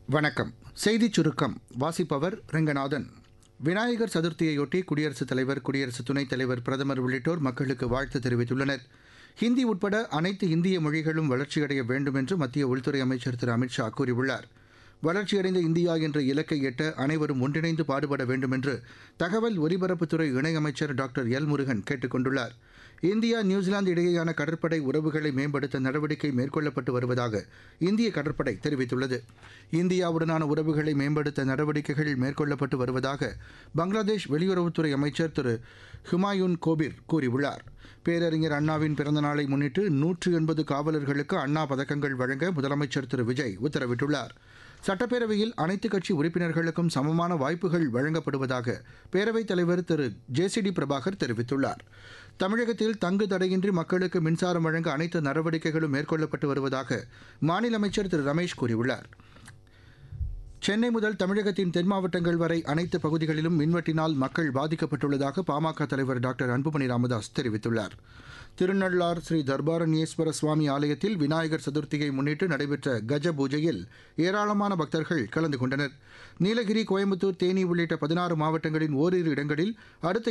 வணக்கம் செய்திச் சுருக்கம் வாசிப்பவர் ரெங்கநாதன் விநாயகர் சதுர்த்தியையொட்டி குடியரசுத் தலைவர் குடியரசு துணைத் தலைவர் பிரதமர் உள்ளிட்டோர் மக்களுக்கு வாழ்த்து தெரிவித்துள்ளனர் ஹிந்தி உட்பட அனைத்து இந்திய மொழிகளும் வளர்ச்சியடைய வேண்டும் என்று மத்திய உள்துறை அமைச்சர் திரு அமித் ஷா கூறியுள்ளார் வளர்ச்சியடைந்த இந்தியா என்ற இலக்கை எட்ட அனைவரும் ஒன்றிணைந்து பாடுபட வேண்டும் என்று தகவல் ஒலிபரப்புத்துறை இணையமைச்சர் டாக்டர் எல் முருகன் கேட்டுக் கொண்டுள்ளார் இந்தியா நியூசிலாந்து இடையேயான கடற்படை உறவுகளை மேம்படுத்த நடவடிக்கை மேற்கொள்ளப்பட்டு வருவதாக இந்திய கடற்படை தெரிவித்துள்ளது இந்தியாவுடனான உறவுகளை மேம்படுத்த நடவடிக்கைகள் மேற்கொள்ளப்பட்டு வருவதாக பங்களாதேஷ் வெளியுறவுத்துறை அமைச்சர் திரு ஹுமாயூன் கோபிர் கூறியுள்ளார் பேரறிஞர் அண்ணாவின் பிறந்தநாளை முன்னிட்டு நூற்று எண்பது காவலர்களுக்கு அண்ணா பதக்கங்கள் வழங்க முதலமைச்சர் திரு விஜய் உத்தரவிட்டுள்ளார் சட்டப்பேரவையில் அனைத்துக் கட்சி உறுப்பினர்களுக்கும் சமமான வாய்ப்புகள் வழங்கப்படுவதாக பேரவைத் தலைவர் திரு ஜே சி டி பிரபாகர் தெரிவித்துள்ளார் தமிழகத்தில் தங்கு தடையின்றி மக்களுக்கு மின்சாரம் வழங்க அனைத்து நடவடிக்கைகளும் மேற்கொள்ளப்பட்டு வருவதாக மாநில அமைச்சர் திரு ரமேஷ் கூறியுள்ளார் சென்னை முதல் தமிழகத்தின் தென் மாவட்டங்கள் வரை அனைத்து பகுதிகளிலும் மின்வெட்டினால் மக்கள் பாதிக்கப்பட்டுள்ளதாக பாமக தலைவர் டாக்டர் அன்புமணி ராமதாஸ் தெரிவித்துள்ளார் திருநள்ளார் ஸ்ரீ தர்பாரண்யேஸ்வர சுவாமி ஆலயத்தில் விநாயகர் சதுர்த்தியை முன்னிட்டு நடைபெற்ற கஜ பூஜையில் ஏராளமான பக்தர்கள் கலந்து கொண்டனர் நீலகிரி கோயம்புத்தூர் தேனி உள்ளிட்ட பதினாறு மாவட்டங்களின் ஓரிரு இடங்களில் அடுத்த